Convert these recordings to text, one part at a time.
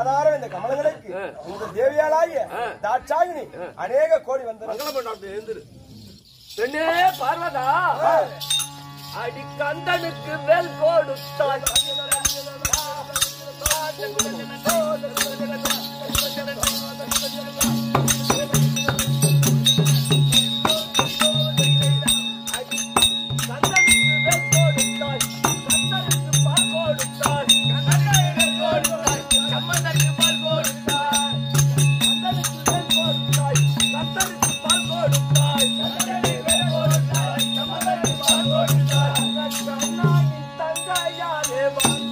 ஆதாரம் இந்த கமலங்களுக்கு இந்த தேவியாலாகிய தாட்சாயினி அநேக கோடி வந்தனர் மங்கள மண்டபத்தில் எழுந்துரு பெண்ணே பார்வதா அடி கந்தனுக்கு வேல் கொடுத்தாய் கந்தனுக்கு வேல் கொடுத்தாய் கந்தனுக்கு பால் கொடுத்தாய் கந்தனுக்கு வேல் கொடுத்தாய் கம்மனுக்கு பால் கொடுத்தாய் கந்தனுக்கு வேல் கொடுத்தாய் கந்தனுக்கு பால் கொடுத்தாய் கந்தனுக்கு வேல் கொடுத்தாய் கம்மனுக்கு பால் கொடுத்தாய் கண்ணாடி தங்கையாரே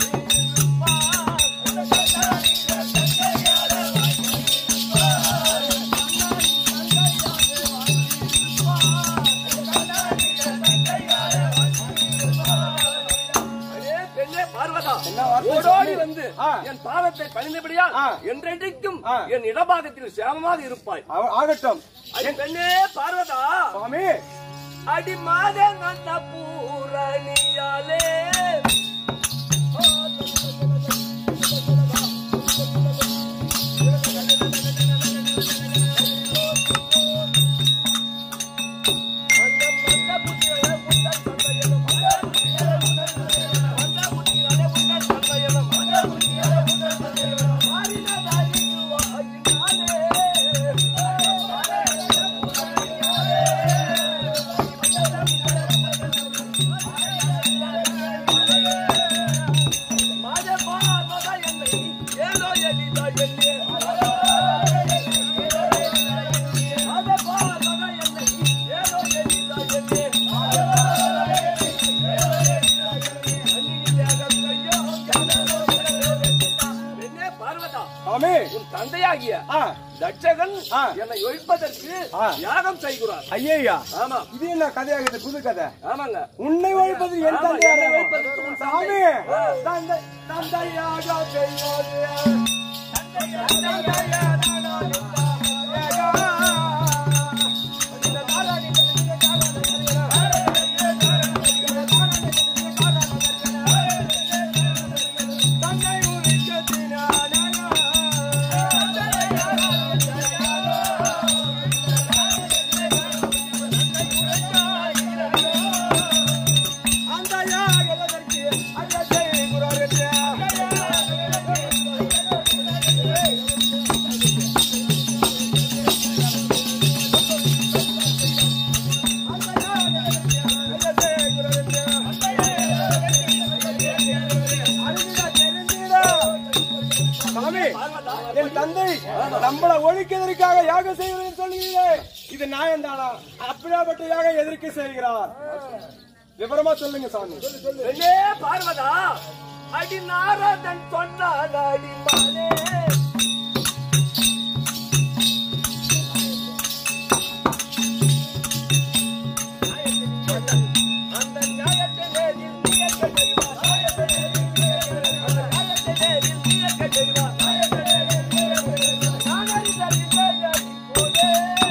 அடே பெண்ணே பார்வதா என்ன வார்த்தை ஓடோடி சொல்லு? வந்து ஆ. என் பாதத்தை பணிந்தபடியால் ஆ. என்றென்றைக்கும் ஆ. என் இடபாகத்தில் சேமமாக இருப்பாய் ஆ- ஆகட்டும் அடி பெண்ணே பார்வதா சுவாமி அடி மாத நந்த பூரணியாலே அந்த மந்த புத்திரே முந்தன் தந்தையனும் மந்த புத்திரே முந்தன் தந்தையனும் மந்த புத்திரே முந்தன் தந்தையனும் மந்த புத்திரே முந்தன் தந்தையனும் மாறினதாகி வாயினாலே மாதே பார்வதா என்னை ஏதோ எளிதா எண்ணே மாதே பார்வதா என்னை ஏதோ எளிதா எண்ணே பெண்ணே பார்வதா சுவாமி உன் தந்தையாகிய ஆ தட்சகன் ஆ. என்னை ஒழிப்பதற்கு ஆ. யாகம் செய்கிறார் ஐயா ஆமா இது என்ன கதையாகுது புது கதை ஆமாங்க உன்னை ஒழிப்பது என் ஆமா, தந்தையாக என்னை ஒழிப்பதற்கு உன் சாமி தந்தை. தந்தை தந்தையாக செய்வது தந்தை சாமி என் தந்தை நம்மள ஒழிக்கிறதுக்காக யாகம் செய்வதுன்னு சொல்லுவீங்களே இது நியாயம் தானா அப்படியாப்பட்ட யாகம் எதற்கு செய்கிறார் விவரமா சொல்லுங்க சாமி பெண்ணே பார்வதா அடி நாரதன் சொன்னான் அடி மானே அந்த நியாயத்தை நேரில் நீக்க தெரிவார். அந்த நியாயத்தை நேரில் நீக்க தெரிவார். நான் அறிந்தறிந்த அடி போலே.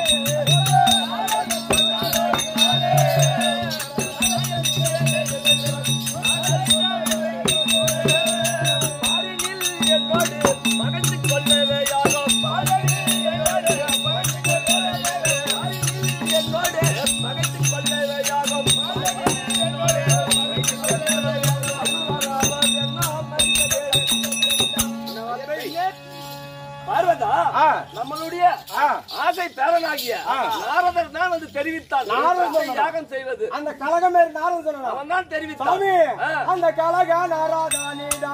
பாரினில் என்னோடு மகிழ்ந்து கொள்ளவே யாரோ பாரினில் என்னோடு மகிழ்ந்து கொள்ளவே பாரினில் என்னோடு மகிழ்ந்து கொள்ளவே யாரோ பாரினில் என்னோடு மகிழ்ந்து கொள்ளவே யாரோ அருளாராவர் என்ன மனிதரே பார்வதா ஆ. நம்மளுடைய ஆ. ஆசை பேரனாகிய ஆ. நாரதர் தான் வந்து தெரிவித்தார் நாரதர் நாரதர் யாகம் செய்வது அந்த கழகம் பேர் நாரதன் சொல்லலாம் அவன் தான் தெரிவித்தான் சாமி ஆ. அந்த கழக நாராதானிடா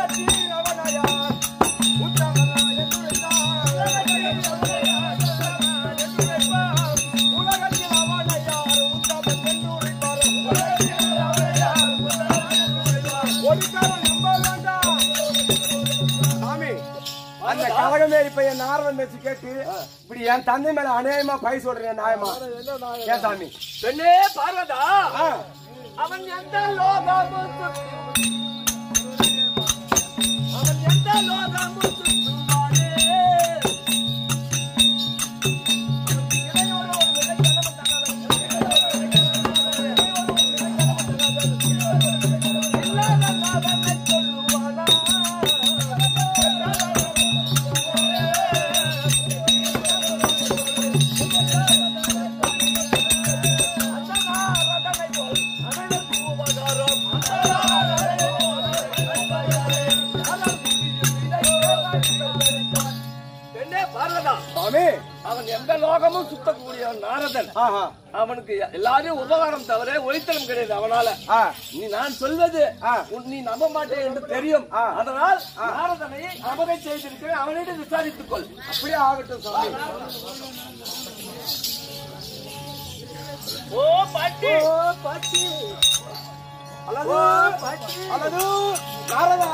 அகிலத்தில் அவனாயா உத்தமனாய துரைத்தான் இப்ப என் நாரதன் பேச்சு கேட்டு இப்படி என் தந்தை மேல அநியாயமா பை சொல்றேன் நியாயமா ஏன் சாமி பெண்ணே பார்வதா ஆ, அவன் எந்த லோகமும் சுற்றும். அவன் எந்த லோகமும் சுற்றுவானே. அவன் இடையோடு ஒரு விளைச்சலமும் தகவலும் இல்லாத நாதனை சொல்லுவானா. அந்த நாரதனை போல் அனைவருக்கு உபகாரம். அந்த நாரதனை போல் பெண்ணே பார்வதா சாமி அவன் எந்த லோகமும் சுத்தக்கூடிய நாரதன் ஆஹா அவனுக்கு எல்லாரையும் உபகாரம் தவிர ஒளித்தனம் கிடையாது அவனால ஆ நீ நான் சொல்வது ஆ. உன் நீ நம்ப மாட்டே என்று தெரியும் ஆ. அதனால் நாரதனை அவனை செய்திருக்கிறேன் அவனிடம் விசாரித்துக் கொள் அப்படியே ஆகட்டும் சாமி ஓ பாட்டி பாட்டி அல்லது அல்லது நாரதா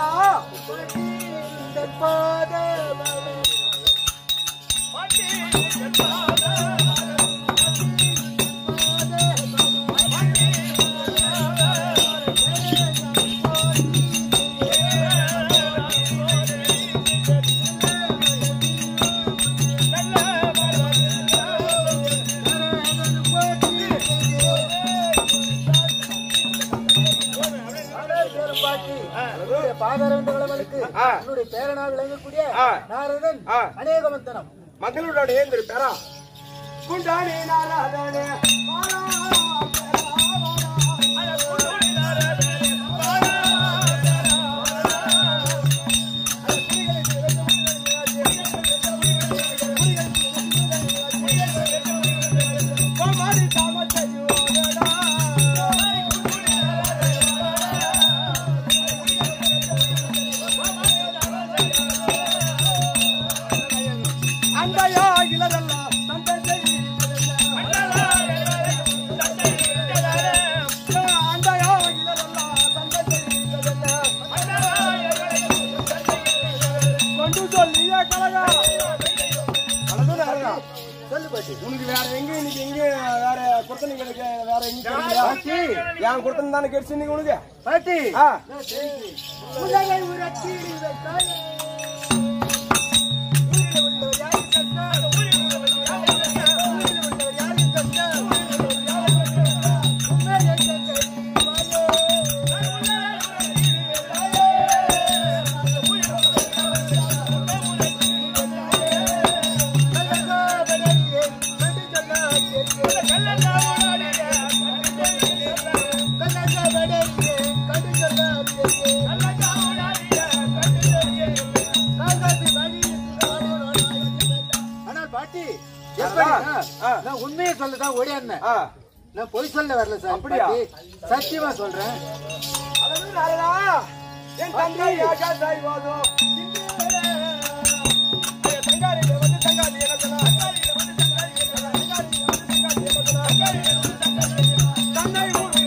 பாதரவர்களுக்கு ஆ. என்னுடைய பேரனாக விளங்கக்கூடிய ஆ. நாரதன் ஆ. அநேகவந்தனம் மங்களோட ஏந்திரு பேரா குண்டானே நாரதனே வாரா, கோமாளி தாமத்தையோடடா. அண்டையா இளரெல்லாம் தந்தை அண்டையா இளரெல்லாம் தந்தை கொண்டு சொல்லிய கழகா கலந்து நேரா சொல்லு பாட்டி உனக்கு வேற எங்க இன்னைக்கு எங்க வேற குடுத்தனுங்களுக்கு வேற எங்க கிடைக்கலையா? என் குடுத்தன் தானே கிடைச்சு இன்னைக்கு உனக்கு பாட்டி ஆ உலகை உரத்தி வைத்தாய். ஊரில் உள்ளவர் யாரும் கஷ்டம். ஊரில் உள்ளவர் யாரும் கஷ்டம். உண்மை என்ற தெரியுமாயோ. கள்ளக்காதலியே, கண்டு சொல்லாதே. கள்ளக்காதலியே, கண்டு சொல்லாதே. ஆனால் பாட்டி எப்படி ஆ. நான் உண்மையை சொல்லதான் ஓடியாந்தேன் ஆ நான் பொய் சொல்ல வரல சார் அப்படியா? பாட்டி. சத்தியமா சொல்றேன் அழகு நாரதா என் தந்தை யாக்கா சாய்வாதோ தங்காரி வந்து தங்காரி என்ன சொன்னா தன்னை ஒரு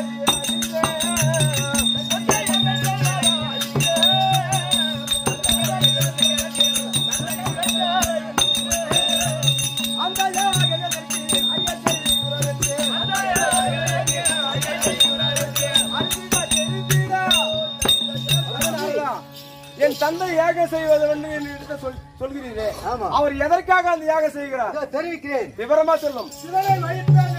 அந்த யாகத்திற்கு ஐயத்தை என் தந்தை யாகம் செய்வது என்று என்னிடத்தை சொல்- சொல்கிறீரே ஆமா. அவர் எதற்காக அந்த யாகம் செய்கிறார் இதோ தெரிவிக்கிறேன் விவரமா சொல்லும் சிவனை வழிபாடு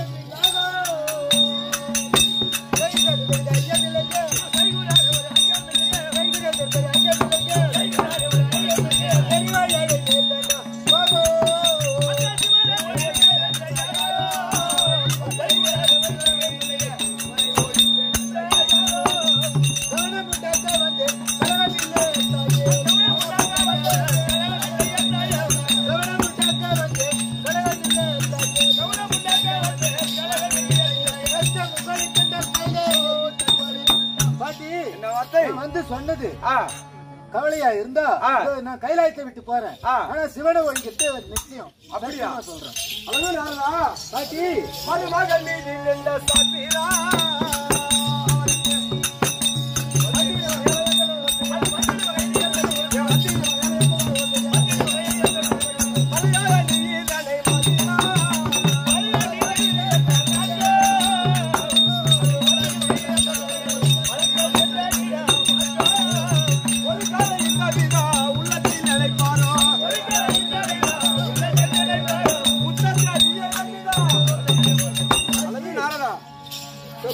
பாட்டி என்ன வார்த்தை நான் வந்து சொன்னது ஆ, கவலையா இருந்தா ஆ. இதோ நான் கைலாயத்தை விட்டு போறேன் ஆ. ஆனா சிவனை ஒழிக்கிட்டு நிச்சயம் அப்படியா? சத்தியமா சொல்றேன் அழகு நாரதா பாட்டி மருமகன் மீதில் இந்த சாத்திரா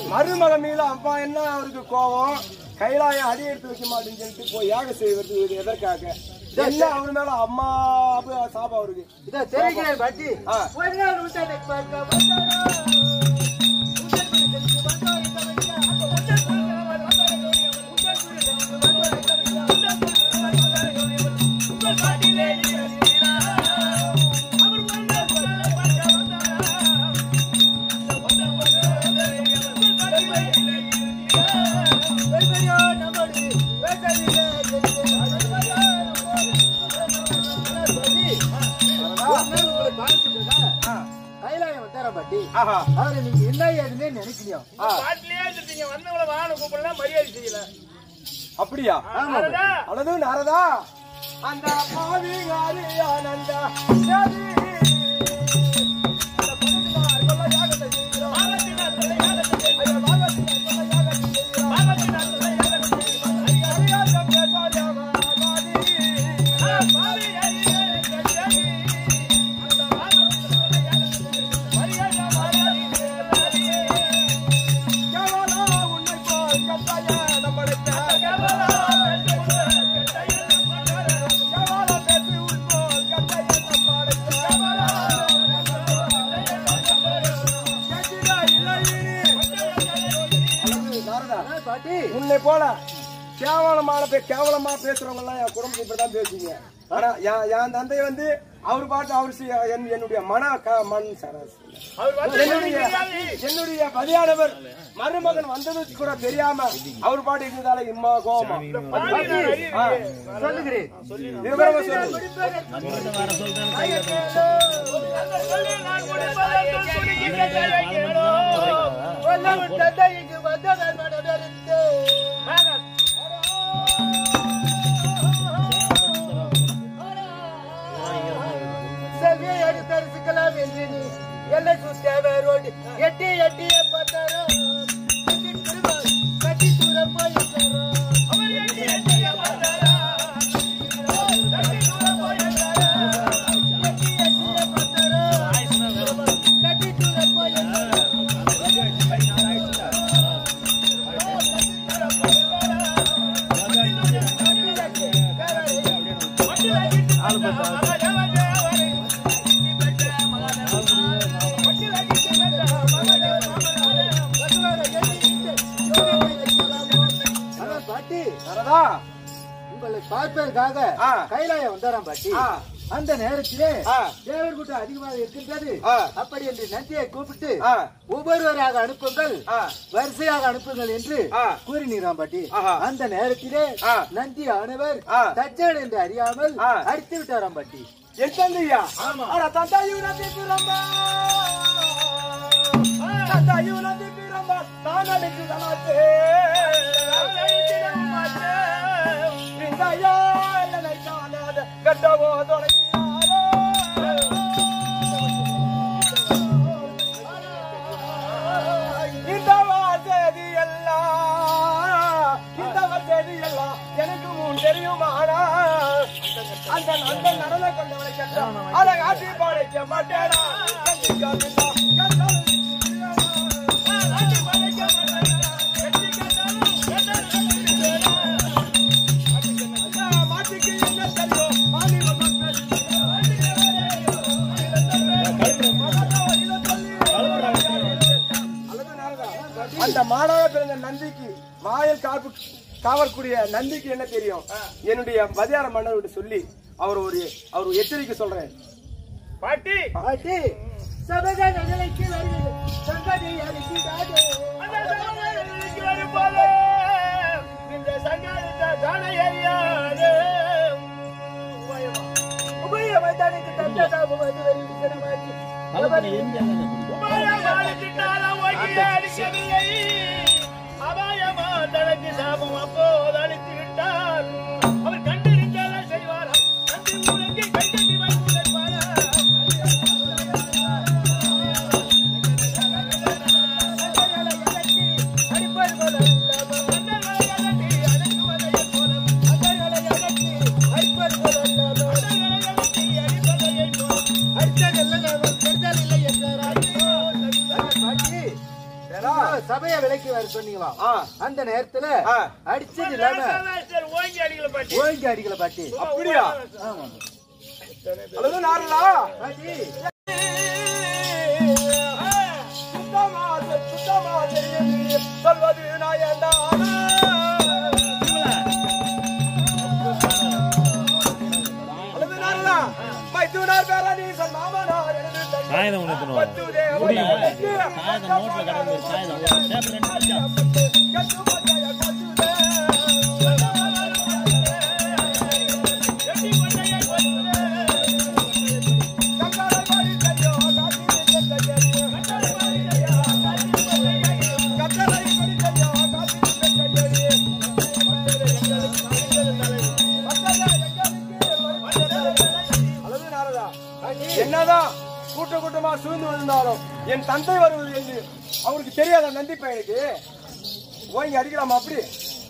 மருமகன் மீது அப்பா என்ன அவருக்கு கோபம் கைலாயம் அடி எடுத்து வைக்க மாட்டேன்னு சொல்லிட்டு போய் யாகம் செய்வது இது எதற்காக என்ன அவர் மேல அம்மா அப்ப சாபம் அவருக்கு இதோ தெரிகிறேன் பாட்டி ஆ. ஒரு நாள் உண்டனை பார்க்க வந்தாரா உண்டல் குடிசலுக்கு வந்தார் இந்த வையா. அந்த உண்டல் குடிசலுக்கு வந்தார் இந்த வையா. உண்டல் குடிசலுக்கு வந்தார் இந்த வையா. உண்டல் குடிசலுக்கு வந்தார் இந்த வையா. உங்கள் பாட்டிலே இருக்கிறீரா? அவர் உண்டல் குடிசலை பார்க்க வந்தாரா? அந்த உண்டல் குடிசலை உங்கள் பாட்டிலே இருக்கிறீரா? பெருமையோ நம்மோடு பேசவில்லை பெருமையோ உங்களை பார்க்கிறதா ஆ. கைலாயம் வந்தாரா பாட்டி ஆஹா அவரை நீங்க என்ன ஏதுன்னு நினைக்கிறீங்க ஆ, பாட்டிலே இருந்துட்டீங்க வந்தவங்கள வாழ கூப்பிடலாம் மரியாதை செய்யல அப்படியா அதுதான் அல்லது நாரதா அந்த பாவிகாரி ஆனந்த சரி. அந்த பணிந்தார் கொள்ள யாகத்தை செய்கிறோம். பாகத்தினார் கொலை யாகத்தை செய்கிறோம். ஐயா, பாகத்தினார் கொள்ள யாகத்தை செய்கிறோம். பாகத்தினார் கொலை யாகத்தை செய்கிறோம். ஐயா, அறியாத பேசாதே மாதாதி. ஆ, பாவி அறிஞரே கண்டறி. அந்த பாகத்தினார் கொலை யாகத்தை செய்கிறோம். மரியாதை மாறாதி தேவனாரியே. கேவலா உன்னை போல் கட்டாய நம்மளுக்கு. கவலா வென்று உள்ள கெட்டையன் மன்னர். கேவல பேசி உன் போல் கட்டாய நம்மளுக்கு. கவலா வென்று உள்ள கெட்டையன் மன்னர். கேட்கிறா இல்லை இனி. அல்லது நாரதா ஆ, பாட்டி உன்னை போல கேவலமான பே கேவலமா பேசுறவங்க எல்லாம் என் குடும்பத்தை இப்படிதான் பேசுவீங்க ஆனா என் என் தந்தை வந்து அவர் பாட்டு அவர் செய்ய- என்- என்னுடைய மன க- மண் சரஸ் அவர் வந்து என்னுடைய தெரியாது. என்னுடைய பதியானவர் மருமகன் வந்தது கூட தெரியாம அவர் பாட்டு இருந்ததால இம்மா கோமா பாவி நான் அறியவில்லை. சொல்லுகிறேன் விவரமா சொல்லு அந்த சொல்லி நான் முடிப்பதற்குள் சுருக்கின்ற கையை கேளோ. ஒன்னவன் தந்தை இங்கு வந்ததன் மனதறிந்து செவியை எடுத்தரிசிக்கலாம் என்று நீ எல்லை சுத்தவரோடு எட்டி எட்டிய பத்தாரோ கட்டி திரும்ப கட்டி தூர போயிருக்காரோ அவர் எட்டி எட்டிய பார்த்தாரா? தட்டி தூர போயிருந்தாரா? எட்டி எட்டிய பத்தாரோ கட்டி தூர போயிருக்காரோ மட்டு வாங்கிட்டு வந்த மகாதேவதேவரை. பெற்ற மகாதேவதேவரை. மட்டு வாங்கிட்டு பெற்ற மகாதேவதேவரை. ஆனா பாட்டி நாரதா உங்களை பார்ப்பதற்காக ஆ. கைலாயம் வந்தாராம் பாட்டி ஆ. அந்த நேரத்திலே ஆ. தேவர் கூட்டம் அதிகமாக இருக்கின்றது ஆ. அப்படி என்று நந்தியை கூப்பிட்டு ஆ. ஒவ்வொருவராக அனுப்புங்கள் ஆ. வரிசையாக அனுப்புங்கள் என்று ஆ. கூறினீராம் பாட்டி ஆஹா. அந்த நேரத்திலே ஆ. நந்தி ஆனவர் ஆ. தச்சன் என்று அறியாமல் ஆ. அடித்து விட்டாராம் பாட்டி என் தந்தையா அட தந்தா யுனதி பிரம்மா தந்தா யுனதி பிரம்மா நான் அடித்து தலாத்தே இந்தையா என்னை காணாத கட்டவோ தொடங்கினாரோ இந்த வாசதி எல்லாம் இந்த வசதி எல்லாம் எனக்கு முன் தெரியுமானா அந்த அந்த நடன கொண்டவனை கண்டா அதை காட்டி படைக்க மாட்டேனா மாட்டுக்கு என்ன தெரியும் மாமி அந்த மாடாக பிறந்த நந்திக்கு வாயில் காப்பு காவற்கூடிய நந்திக்கு என்ன தெரியும் என்னுடைய மதியான மன்னர்கிட்ட சொல்லி அவர் ஒரு அவர் ஒரு எச்சரிக்கை சொல்றேன் பாட்டி பாட்டி சபக நிலைக்கு வருகிறது சங்கதி அடிக்கிறாரே அந்த சமயத்திற்கு வரும்போது இந்த சங்கத்தை காண எறியாது உபயமதனுக்கு தந்ததாபம் அது வருகிறமாகி உபாயமானத்தினால ஓகே அடிக்கவில்லை அபாயமா தனக்கு சாபம் அப்போது அளித்து விட்டார் அவர் கண்டிருந்தால செய்வாராம் நன்றி உலகை கைகட்டி வைப்பாரா அடிப்பது போல அல்லாமல் அடிப்பது போல அல்லாமல் அடித்ததெல்லாம் நாம் கருதல் இல்லை என்றார் பாட்டி சபையை விலைக்கு வர சொன்னீங்களா ஆ. அந்த நேரத்துல ஆ. அடிச்சது இல்லாம சரி, ஓங்கி அடிக்கல பாட்டி ஓய்ஞ்சு அடிக்கல பாட்டி அப்படியா அல்லது நாரலா பாட்டி சுத்தமா சுத்தமா தெரியும் நீ சொல்வது நாயந்தானா அல்லது நாரலா மைத்துனார் பேரா நீ சொல் மாமனார் எனது தந்தை. காகிதம் ஒண்ணு எடுத்துன்னு வா. பத்து தேவ முடியும். பத்து காகிதம் நோட்ல கடந்து காகிதம் ஒரு பேப்பர் ரெண்டு பக்கம். கட்டு பட்டைய கட்டுதே. கங்காரை பாடி தையோ, காத்திரி தையோ. கங்காரை பாடி தையோ, காத்திரி தையோ. அளவு நாரதா, என்னதான் கூட்ட கூட்டமா சூழ்ந்து வந்தாலும் என் தந்தை வருவது என்று அவருக்கு தெரியாத நந்தி பையனுக்கு ஓங்கி அடிக்கலாமா அப்படி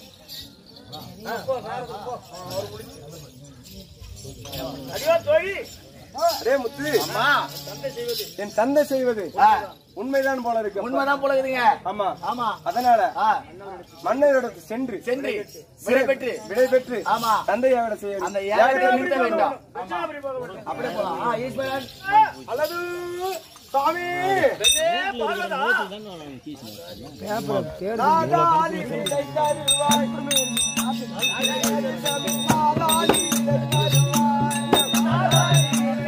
அடிவா தோழி அரே முத்து என் தந்தை செய்வது உண்மைதான் போல இருக்கு அப்பா. உண்மைதான் போல இருக்குதுங்க ஆமா ஆமா அதனால ஆ. மன்னரிடம் சென்று சென்று விடை பெற்று விடை பெற்று ஆமா. தந்தையாவிட செய்ய அந்த யாகத்தை நிறுத்த வேண்டாம் அப்படி போக வேண்டாம். அப்படியே போலாம் ஆ, ஈஸ்வரன் அல்லது சாமி பெண்ணே, பார்வதா இதாங்க அவன் கீசுனது. நாதாதி விடை தருவாய். நாதாதி விடை தருவாய்.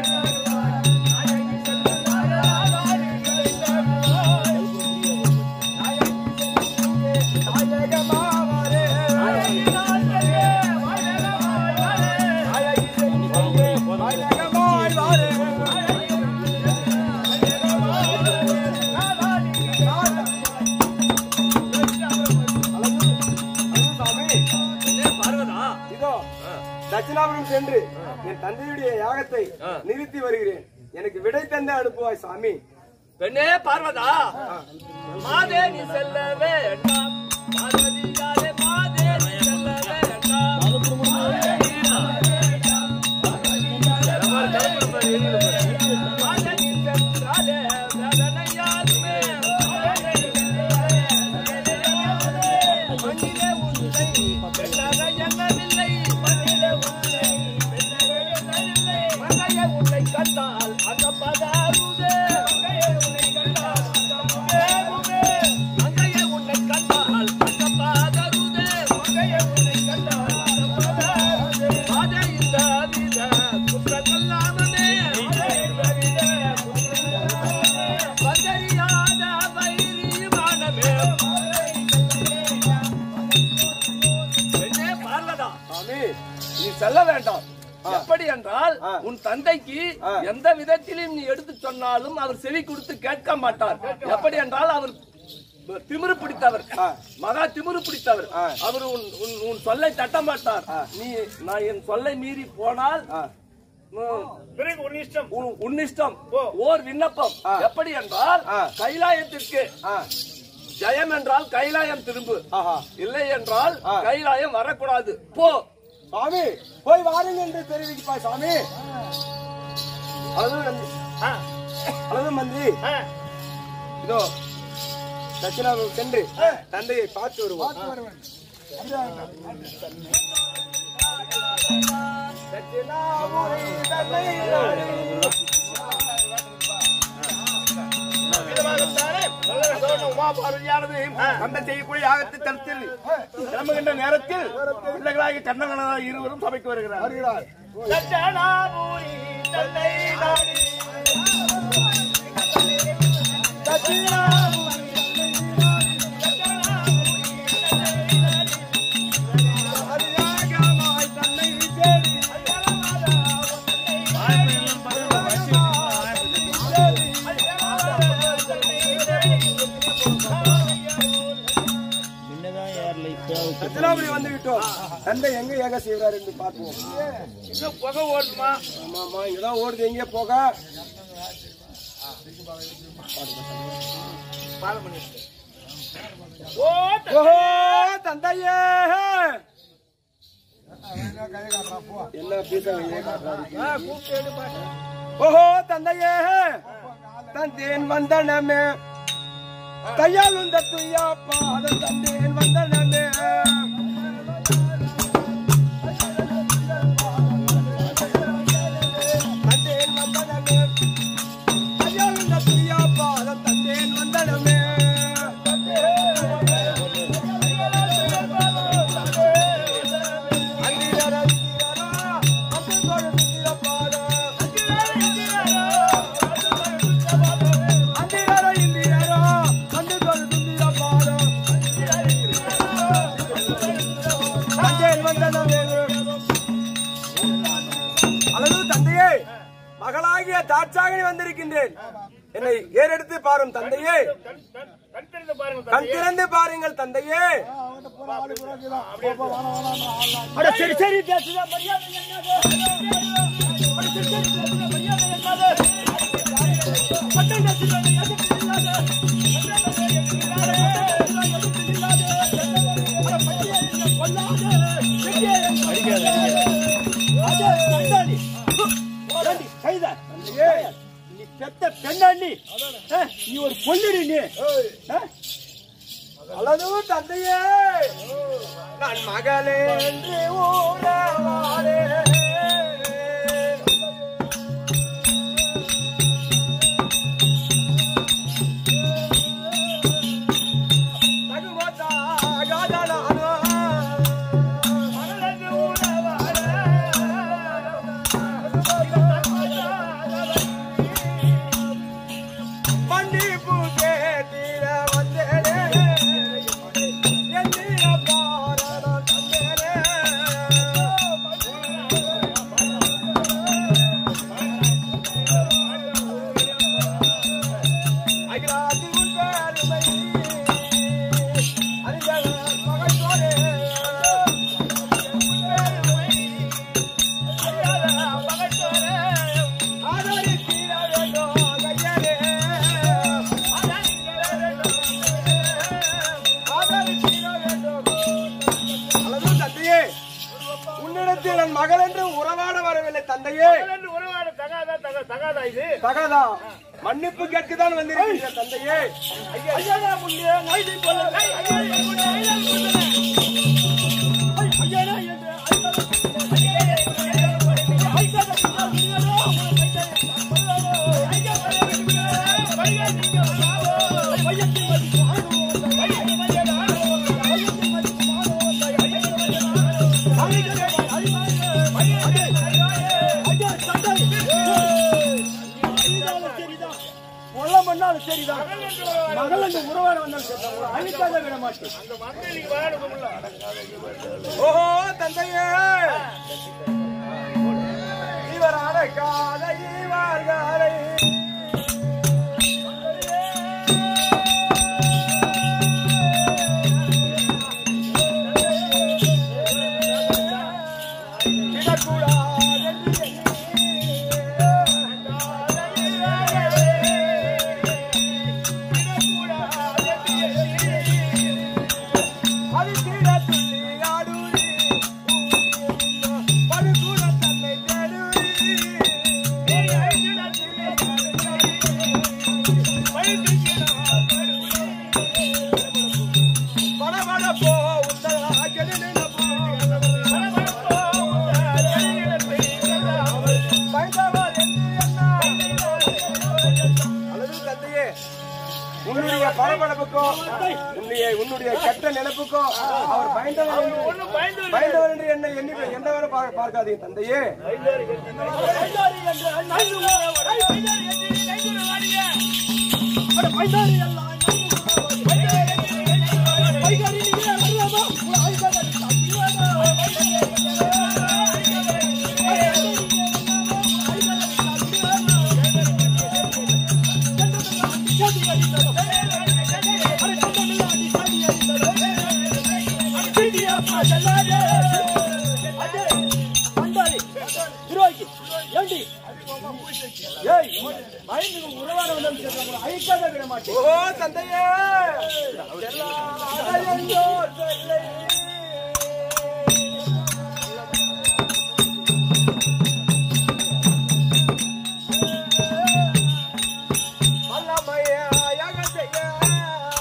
நாயகமாவரே. நாயகமாய் வாரே. பார்வதா இதோ தட்சிணாபுரம் சென்று என் தந்தையுடைய யாகத்தை நிறுத்தி வருகிறேன் எனக்கு விடை தந்து அனுப்புவாய் சாமி பெண்ணே பார்வதா மாதே நீ செல்ல வேண்டாம் பார்வதியாலே மாதே நீ செல்ல வேண்டாம் மாதே நீ சென்றாலே வேதனையாலுமே மண்ணிலே உன்னை பெண்ணாக எண்ணவில்லை மண்ணிலே உன்னை பெண்ணாக எண்ணவில்லை மங்கைய உன்னை கண்டால் அந்த பதாருதே மங்கைய உன்னை கண்டால் மங்கைய உன்னை கண்டால் அந்த பதாருதே மங்கைய உன்னை கண்டால் அந்த பதாருதே அதே இந்த வித குற்றங்களாமனே அதே இந்த வித குற்றங்களாமனே பந்தரியாத வைரியமானமே பெண்ணே பார்வதா சாமி நீ செல்ல வேண்டாம் எப்படி என்றால் ஆ. உன் தந்தைக்கு ஆ. எந்த விதத்திலும் நீ எடுத்து சொன்னாலும் அவர் செவி கொடுத்து கேட்க மாட்டார் எப்படி என்றால் அவர் திமிரு பிடித்தவர் ஆ. மகா திமிரு பிடித்தவர் ஆ. அவர் உன் உன் உன் சொல்லை தட்ட மாட்டார் நீ நான் என் சொல்லை மீறி போனால் ஆ. உம், பிறகு உன் இஷ்டம் உன் உன்னிஷ்டம் ஓர் விண்ணப்பம் ஆ. எப்படி என்றால் ஆ. கைலாயத்திற்கு ஆ. ஜெயம் என்றால் கைலாயம் திரும்பு ஆஹா. இல்லை என்றால் ஆ. கைலாயம் வரக்கூடாது போ சாமி போய் வாருங்க என்று தெரிவிப்பாய் சாமி அளவு நந்தி ஆ, அளவு மந்திரி ஆ. இதோ தட்சிணாபுரம் சென்று தந்தையை பார்த்து வருவோம் தட்சிணாபுரி தந்தை விதமாகத்தானே நல்ல உமா பார்வதியானது அந்த செய்யக்கூடிய யாகத்தை தடுத்தில் கிளம்புகின்ற நேரத்தில் பிள்ளைகளாகி கண்ணகனாக இருவரும் சபைக்கு வருகிறார் வருகிறார் தட்சணாபுரி தந்தை நாடி முன்னதான் ஏர்ல இப்போ தட்சிணாபுரி வந்து விட்டோம் தந்தை எங்க ஏக செய்கிறார் என்று பார்ப்போம் இன்னும் புகை ஓடுமா ஆமா ஆமா இங்கதான் ஓடுது எங்கே போக ஓ ஓஹோ தந்தையே என்ன பீசா ஓஹோ தந்தையே தந்தேன் வந்தனமே தையாலும் தத்துயா பாத தந்தேன் வந்தனமே தந்தேன் வந்தனமே தையாலும் தத்துயா பாத தந்தேன் வந்தனமே அந்திரர இந்திரரா வந்து தொழுதிர பாதம் அந்திரர இந்திரரா வந்து தொழுதிர பாதம் தந்தேன் வந்தனமே அல்லது தந்தையே மகளாகிய தாட்சாகனி வந்திருக்கின்றேன் என்னை ஏறெடுத்து பாரும் தந்தையே கண் திறந்து பாருங்கள் தந்தையே அட சரி சரி பேசுதா மரியாதை என்னது அட சரி சரி பேசுதா மரியாதை என்னது பட்டம் பேசுதா எதுக்கு இல்லாத நீ பெத்த பெண்ணாண்டி நீ ஒரு பொண்ணுடி நீ ஆ? அல்லது தந்தையே நான் மகளே என்று ஊரவாரே மன்னிப்பு கேட்டிட வந்தேனே என்னிட பாரதம் தந்தேனே அகிலாதி உன் பெருமை அறிந்தவர் மகன் ஆதரிக்கிற வேண்டும் கையனே ஆதரிக்கிற வேண்டும் அல்லது தந்தையே உன்னிடத்தில் என் மகள் என்று உறவாட வரவில்லை தந்தையே தகாதா மன்னிப்பு கேட்கத்தான் வந்திருக்கிறீர்கள் தந்தையே கொல்ல பண்ணாலும் சரிதான் மகள் என்று உறவாட வந்தாலும் சரிதான் உங்களை அழிக்காத விட மாட்டேன் ஓஹோ தந்தையே இவர் அடைக்காத இவர்களை உன்னுடைய பரபரப்புக்கும் உன்னுடைய உன்னுடைய கெட்ட நினைப்புக்கும் அவர் பயந்தவர் என்று பயந்தவர் என்று என்ன எண்ணி எந்தவரை பார்க்காதீங்க தந்தையே அழிக்காத விட மாட்டேன் ஓ தந்தையே எல்லாம் எங்கோ சொல்லை. வல்லமையாக செய்ய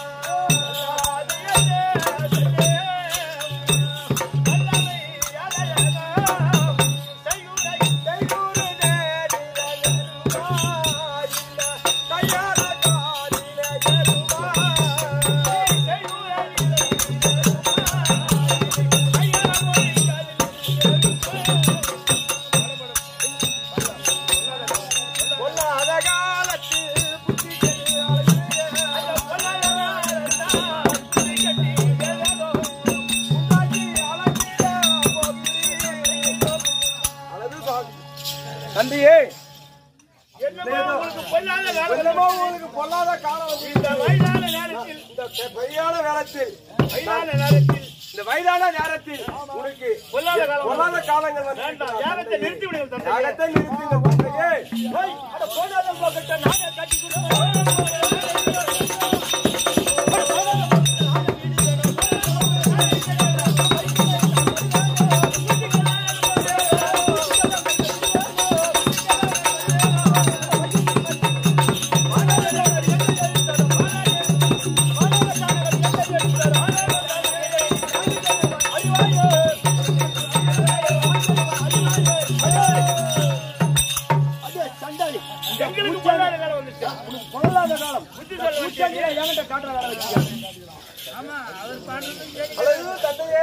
இந்த வயதான நேரத்தில் இந்த பொய்யான காலத்தில் வயதான நேரத்தில் இந்த வயதான நேரத்தில் உனக்கு பொல்லாத காலம் பொல்லாத காலங்கள் வந்து வேண்டாம் யாகத்தை நிறுத்தி விடுங்கள் தந்தையே யாகத்தை நிறுத்தி இந்த குழந்தையே ஏய், அட போடாத போகட்ட நானே கட்டி கொடுத்தேன் எங்களுக்கு பொல்லாத காலம் வந்துச்சு பொல்லாத காலம் புத்தி சொல்ல வச்சேன் என்கிட்ட காட்டுற வேலை வச்சுக்க அல்லது தந்தையே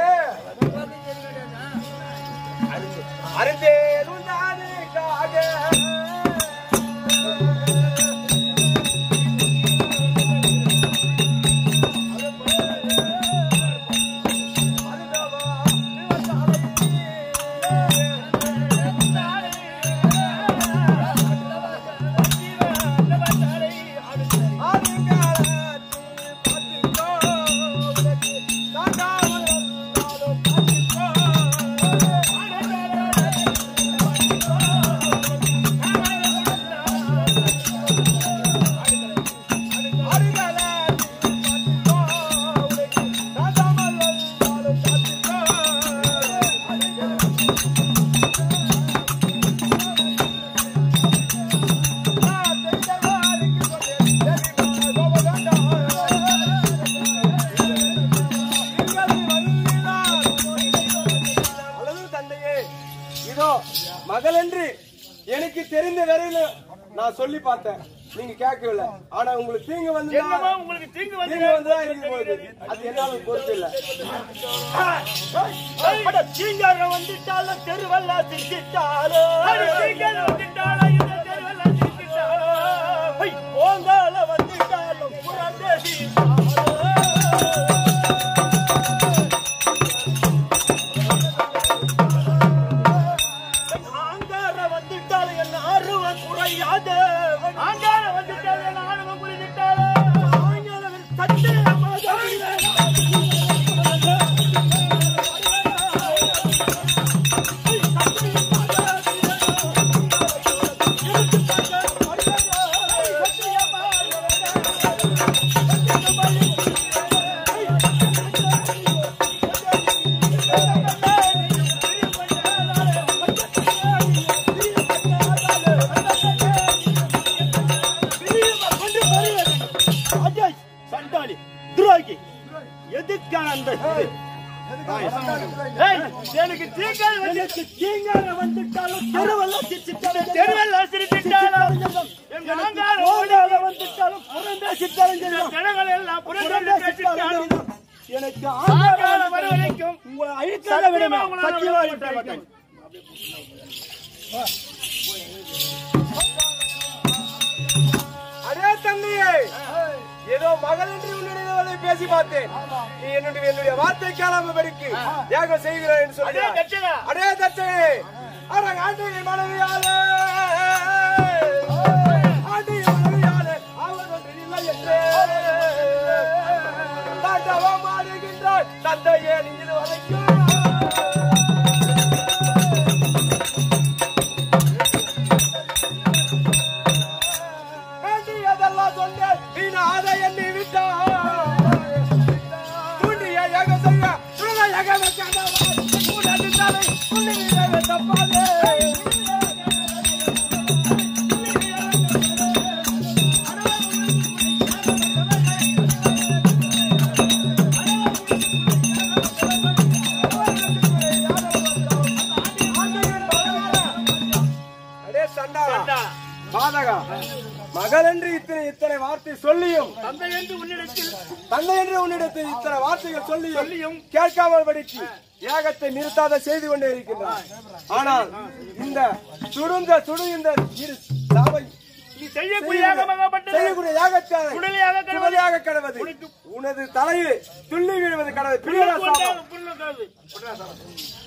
அறிந்தேன் உன்னானுக்காக அல்லது தந்தையே இதோ மகள் என்று எனக்கு தெரிந்த வரையில நான் சொல்லி பார்த்தேன் நீங்க கேட்கவில்லை ஆனா உங்களுக்கு தீங்கு வந்து என்னமோ உங்களுக்கு தீங்கு வந்து தீங்கு வந்துதான் இருக்கு போகுது அது என்னால பொறுத்து இல்ல அட சீங்காரம் வந்துட்டாலும் தெருவெல்லாம் சிரிச்சிட்டாலோ சீங்காரம் வந்துட்டாலும் இந்த தெருவெல்லாம் சிரிச்சிட்டாலோ போங்கால வந்துட்டாலும் புறந்தேசி ஆங்கார வந்துட்டாலும் என்ன ஆர்வம் குறையாது ஆங்கார வந்துட்டாலும் என்ன ஆர்வம் குறைஞ்சிட்டாலும் ஆங்காரவில் சத்தியமாக அஜய் சண்டாளி துரோகி எதுக்கான அந்த இது? ஏய், எனக்கு தீங்கால் வந்து தீங்கால வந்துட்டாலும் தெருவெல்லாம் சிரிச்சிட்டாலும் தெருவெல்லாம் சிரிச்சிட்டாலும் என் ஆங்கார ஓடாத வந்துட்டாலும் புறந்தே சித்தாலும் ஜனங்கள் எல்லாம் புறந்தே சித்தாலும் எனக்கு ஆங்கார வர வரைக்கும் உங்களை அழிக்காத விடுமே சத்தியமா விட மாட்டேன் அதே தந்தையே ஏதோ மகள் என்று உன்னுடைய பேசி பார்த்தேன் நீ என்னுடைய என்னுடைய வார்த்தை கேளாம படிக்கு யாகம் செய்கிறேன் என்று அதே சொல்லி கட்சியா அடே தச்சையே அட ஆண்டிகை மனைவியாலே ஆண்டிகை மனைவியாலே அவன் ஒன்று இல்லை என்று தாண்டவம் ஆடுகின்றாய் தந்தையே நீ இது வரைக்கும் வேண்டியதெல்லாம் சொன்னேன் நீ அதை எண்ணி விட்டாய் துணியை யாக செய்ய துணை யாக வைக்காதவா உனது உன்னை தப்பாதே அடே சண்டாளா பாதகா மகள் என்று இத்தனை இத்தனை வார்த்தை சொல்லியும் தந்தை என்று உன்னிடத்தில் தந்தை என்று உன்னிடத்தில் இத்தனை வார்த்தைகள் சொல்லியும் சொல்லியும் கேட்காமல் படிக்கு யாகத்தை நிறுத்தாத செய்து கொண்டே இருக்கின்றார் ஆனால் இந்த சுடுந்த சுடு இந்த இரு சாவை நீ செய்யக்கூடிய யாகமாகப்பட்டது செய்யக்கூடிய யாகத்தை உடலையாக கடவுள் சுடலையாக கடவது உனது தலையில் துள்ளி விழுவது கடவுள் பிரியரா சாபம் புண்ணு